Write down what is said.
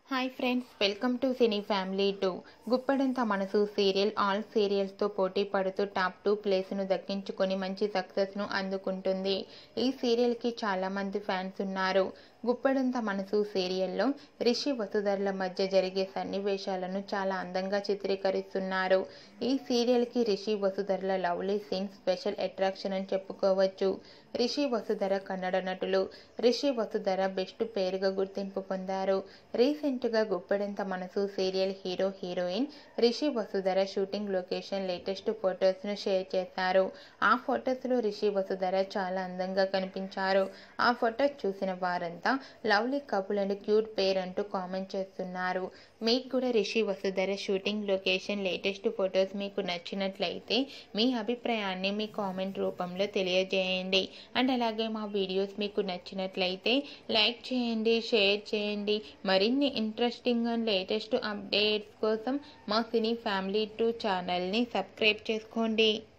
hi friends welcome to cine family two Guppedantha Manasu serial all సీరియల్స్తో పోటీ పడుతూ top two ప్లేస్ను దక్కించుకొని మంచి సక్సెస్ను అందుకుంటుంది ఈ సీరియల్కి చాలామంది ఫ్యాన్స్ ఉన్నారు గుప్పడంత మనసు సీరియల్లో రిషి వసుధరల మధ్య జరిగే సన్నివేశాలను చాలా అందంగా చిత్రీకరిస్తున్నారు ఈ సీరియల్కి రిషి వసుధరల లవ్లీ సీన్ స్పెషల్ అట్రాక్షన్ అని చెప్పుకోవచ్చు రిషి వసుధర కన్నడ నటులు రిషి వసుధర బెస్ట్ పేరుగా గుర్తింపు పొందారు రీసెంట్గా Guppedantha Manasu serial hero heroine Rishi Vasudhara shooting location latest ఫొటోస్ను షేర్ చేశారు ఆ ఫొటోస్లో రిషి వసుధర చాలా అందంగా కనిపించారు ఆ ఫొటోస్ చూసిన వారంతా lovely couple and cute pair అంటూ కామెంట్ చేస్తున్నారు మీకు కూడా Rishi Vasudhara shooting location latest photos మీకు నచ్చినట్లయితే మీ అభిప్రాయాన్ని మీ కామెంట్ రూపంలో తెలియజేయండి అండ్ అలాగే మా వీడియోస్ మీకు నచ్చినట్లయితే లైక్ చేయండి షేర్ చేయండి మరిన్ని ఇంట్రెస్టింగ్ అండ్ లేటెస్ట్ అప్డేట్స్ కోసం మా సినీ ఫ్యామిలీ టూ ఛానల్ని సబ్స్క్రైబ్ చేసుకోండి